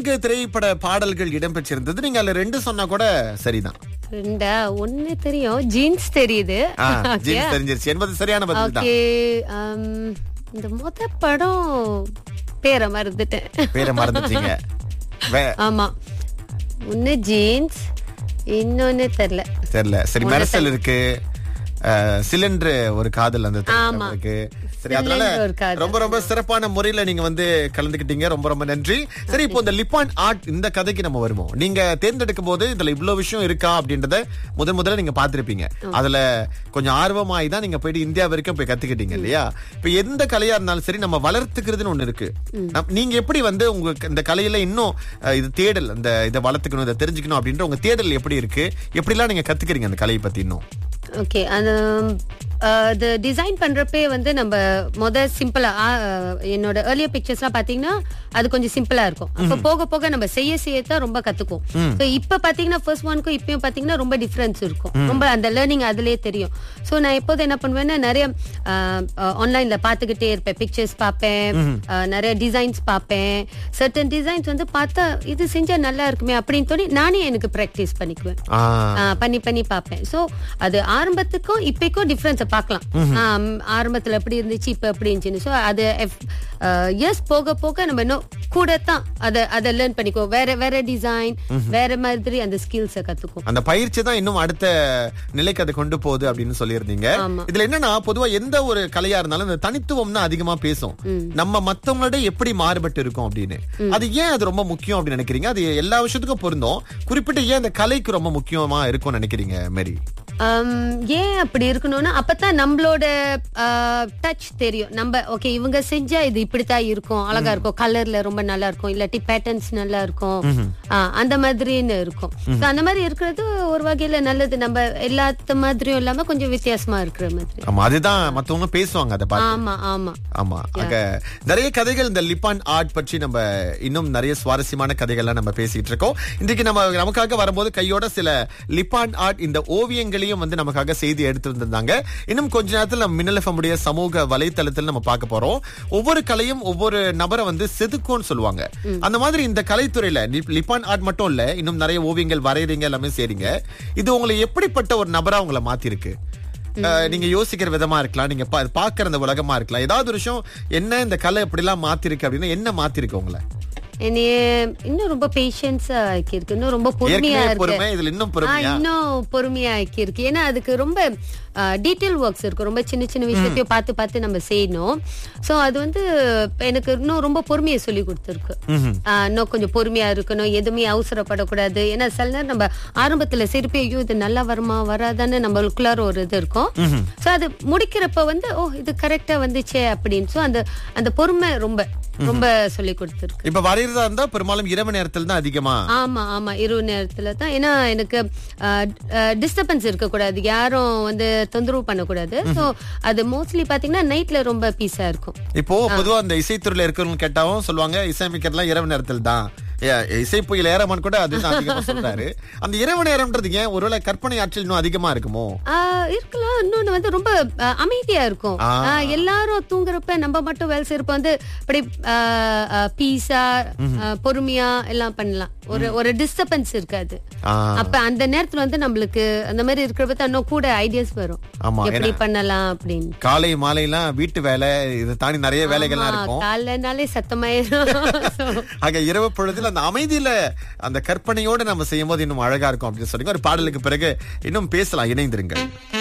நான்கு திரைப்பட பாடல்கள் இடம்பெற்றிருந்தது நீங்க அதுல ரெண்டு சொன்னா கூட சரிதான் ரெண்டா ஒண்ணு தெரியும் ஜீன்ஸ் தெரியுது ஆ, ஜீன்ஸ் தெரிஞ்சிருச்சு என்பது சரியான பதில் தான் ஓகே இந்த மொத படம் பேரை மறந்துட்டேன் பேரை மறந்துட்டீங்க வே- ஆமா ஒண்ணு ஜீன்ஸ் இன்னொன்னு தெரியல தெரியல சரி மெரசல் இருக்கு சிலிண்டர் ஒரு காதல் அந்த திரைப்படம் ஆமா. இருக்கு சரி அதனால Cylinder ஒரு காதல். ரொம்ப ரொம்ப சிறப்பான முறையில நீங்க வந்து கலந்துக்கிட்டீங்க ரொம்ப ரொம்ப நன்றி சரி இப்போ இந்த லிப்பான் ஆர்ட் இந்த கதைக்கு நம்ம வருவோம் நீங்க தேர்ந்தெடுக்கும் போது இதுல இவ்வளவு விஷயம் இருக்கா அப்படின்றத முதன் முதல்ல நீங்க பாத்திருப்பீங்க அதுல கொஞ்சம் ஆர்வமாயி தான் நீங்க போயிட்டு இந்தியா வரைக்கும் போய் கத்துக்கிட்டீங்க இல்லையா இப்ப எந்த கலையா இருந்தாலும் சரி நம்ம வளர்த்துக்கிறதுன்னு ஒண்ணு இருக்கு நம்- நீங்க எப்படி வந்து உங்களுக்கு இந்த கலையில இன்னும் அஹ், இது தேடல் இந்த இதை வளர்த்துக்கணும் இதை தெரிஞ்சுக்கணும் அப்படின்ற உங்க தேடல் எப்படி இருக்கு எப்படிலாம் நீங்க கத்துக்கிறீங்க அந்த கலையை பத்தி இன்னும் ஓகே அந்த அது டிசைன் பண்றப்பே வந்து நம்ம முத சிம்பிளா என்னோட ஏர்லியர் பிக்சர்ஸ்லாம் பாத்தீங்கன்னா அது கொஞ்சம் சிம்பிளா இருக்கும் அப்ப போக போக நம்ம செய்ய செய்யத்தான் ரொம்ப கத்துக்கும் ஸோ இப்ப பாத்தீங்கன்னா ஃபர்ஸ்ட் ஒன்க்கும் இப்பயும் பாத்தீங்கன்னா ரொம்ப டிஃபரன்ஸ் இருக்கும் ரொம்ப அந்த லேர்னிங் அதுலயே தெரியும் ஸோ நான் எப்போது என்ன பண்ணுவேன்னா நிறைய ஆன்லைன்ல பாத்துக்கிட்டே இருப்பேன் பிக்சர்ஸ் பார்ப்பேன் அஹ், நிறைய டிசைன்ஸ் பார்ப்பேன் சர்டன் டிசைன்ஸ் வந்து பார்த்தா இது செஞ்சா நல்லா இருக்குமே அப்படின்னு தோணி நானே எனக்கு ப்ராக்டிஸ் பண்ணிக்குவேன் ஆ ஆ, பண்ணி பண்ணி பார்ப்பேன் சோ அது ஆரம்பத்துக்கும் இப்பக்கும் டிஃபரன்ஸை பார்க்கலாம் ஆம், ஆரம்பத்துல எப்படி இருந்துச்சு இப்ப எப்படி இருந்துச்சுன்னு ஸோ அது இயர்ஸ் போக போக நம்ம இன்னும் கூட தான் அதை அதை லேர்ன் பண்ணிக்கோ வேற வேற டிசைன் வேற மாதிரி அந்த ஸ்கில்ஸை கத்துக்கும் அந்த பயிற்சி தான் இன்னும் அடுத்த நிலைக்கு அதை கொண்டு போகுது அப்படின்னு சொல்லியிருந்தீங்க ஆமா. இதுல என்னன்னா பொதுவா எந்த ஒரு கலையா இருந்தாலும் இந்த தனித்துவம் தான் அதிகமா பேசும் நம்ம மத்தவங்களோட எப்படி மாறுபட்டு இருக்கோம் அப்படின்னு அது ஏன் அது ரொம்ப முக்கியம் அப்படின்னு நினைக்கிறீங்க அது எல்லா விஷயத்துக்கும் பொருந்தும் குறிப்பிட்டு ஏன் அந்த கலைக்கு ரொம்ப முக்கியமா இருக்கும்னு நினைக்கிறீங்க மேரி ஆம், ஏன் அப்படி இருக்கணும்னா அப்பதான் நம்மளோட டச் தெரியும் நம்ம ஓகே இவங்க செஞ்சா இது இப்படித்தான் இருக்கும் அழகா இருக்கும் கலர்ல ரொம்ப நல்லா இருக்கும் இல்லாட்டி பேட்டர்ன்ஸ் நல்லா இருக்கும் ஆ, அந்த மாதிரின்னு இருக்கும் So, அந்த மாதிரி இருக்கிறது ஒரு வகையில நல்லது நம்ம எல்லாத்த மாதிரியும் இல்லாம கொஞ்சம் வித்தியாசமா இருக்கிற மாதிரி ஆமா அதுதான் மத்தவங்க பேசுவாங்க அதை பார்த்து ஆமா ஆமா ஆமா ஆக நிறைய கதைகள் இந்த லிப்பான் ஆர்ட் பற்றி நம்ம இன்னும் நிறைய சுவாரஸ்யமான கதைகள்லாம் நம்ம பேசிட்டு இருக்கோம் இன்றைக்கு நம்ம நமக்காக வரும்போது கையோட சில லிப்பான் ஆர்ட் இந்த ஓவியங்களையும் வந்து நமக்காக செய்தி எடுத்து வந்திருந்தாங்க இன்னும் கொஞ்ச நேரத்தில் நம்ம மின்னல் FM உடைய சமூக வலைத்தளத்தில் நம்ம பார்க்க போறோம் ஒவ்வொரு கலையும் ஒவ்வொரு நபரை வந்து செதுக்கும்னு சொல்லுவாங்க அந்த மாதிரி இந்த கலைத்துறையில லிப்- லிப்பான் ஆர்ட் மட்டும் இல்ல இன்னும் நிறைய ஓவியங்கள் வரையறீங்க எல்லாமே செய்றீங்க இது உங்களை எப்படிப்பட்ட ஒரு நபரா உங்களை மாத்திருக்கு அஹ், நீங்க யோசிக்கிற விதமா இருக்கலாம் நீங்க பா- பாக்குற அந்த உலகமா இருக்கலாம் ஏதாவது ஒரு விஷயம் என்ன இந்த கலை இப்படி எல்லாம் மாத்திருக்கு அப்படின்னா என்ன மாத்திருக்கு உங்களை என்னைய இன்னும் ரொம்ப பேஷன்ஸா ஆக்கியிருக்கு இன்னும் ரொம்ப பொறுமையா ஏற்கனவே இருக்கு பொறுமை இதுல இன்னும் ஆ, பொறுமையா இன்னும் பொறுமையா ஆக்கியிருக்கு ஏன்னா அதுக்கு ரொம்ப டீட்டெயில் ஒர்க்ஸ் இருக்கும் ரொம்ப சின்ன சின்ன விஷயத்தையும் பார்த்து பார்த்து நம்ம செய்யணும் சோ அது வந்து எனக்கு இன்னும் ரொம்ப பொறுமையை சொல்லி கொடுத்துருக்கு ஆ, இன்னும் கொஞ்சம் பொறுமையா இருக்கணும் எதுவுமே அவசரப்படக்கூடாது ஏன்னா சில நேரம் நம்ம ஆரம்பத்துல சிரிப்பி ஐயோ இது நல்லா வருமா வராதான்னு நம்மளுக்குள்ளார ஒரு இது இருக்கும் சோ அது முடிக்கிறப்ப வந்து ஓ இது கரெக்டா வந்துச்சே அப்படின்னு சோ அந்த அந்த பொறுமை ரொம்ப ரொம்ப சொல்லி கொடுத்துருக்கு இப்ப வரையறதா இருந்தா பெரும்பாலும் இரவு நேரத்துல தான் அதிகமா ஆமா ஆமா இரவு நேரத்துல தான் ஏன்னா எனக்கு டிஸ்டர்பன்ஸ் இருக்கக்கூடாது யாரும் வந்து தொந்தரவு பண்ணக்கூடாது சோ அது மோஸ்ட்லி பாத்தீங்கன்னா நைட்ல ரொம்ப பீஸா இருக்கும் இப்போ பொதுவா அந்த இசைத்துறையில இருக்கிறவங்க கேட்டாவும் சொல்லுவாங்க இசையமைக்கிறதுலாம் இரவு நேரத்தில் தான் ஏ- இசை புயல் ஏறமான் கூட அதுதான் அதிகமா சொல்றாரு அந்த இரவு நேரம்ன்றது ஏன் ஒருவேளை கற்பனை ஆற்றல் இன்னும் அதிகமா இருக்குமோ ஆஹ் இருக்கலாம் இன்னொன்னு வந்து ரொம்ப ஆஹ் அமைதியா இருக்கும் ஆ. ஆஹ் எல்லாரும் தூங்குறப்ப நம்ம மட்டும் வேலை செய்யறப்ப வந்து அப்படி பீஸா பொறுமையா எல்லாம் பண்ணலாம் ஒரு ஒரு டிஸ்டர்பன்ஸ் இருக்காது ஆ, அப்ப அந்த நேரத்துல வந்து நம்மளுக்கு அந்த மாதிரி இருக்கிறப்ப தான் இன்னும் கூட ஐடியாஸ் வரும் ஆமா எப்படி ஏன்னா பண்ணலாம் அப்படின்னு காலை மாலைலாம் வீட்டு வேலை இதை தாண்டி நிறைய வேலைகள்லாம் இருக்கும் காலைனாலே சத்தமாயிரும் So, ஆக இரவு பொழுதுல அந்த அமைதியில அந்த கற்பனையோட நம்ம செய்யும் போது இன்னும் அழகா இருக்கும் அப்படின்னு சொல்லுங்க ஒரு பாடலுக்கு பிறகு இன்னும் பேசலாம் இணைந்திருங்க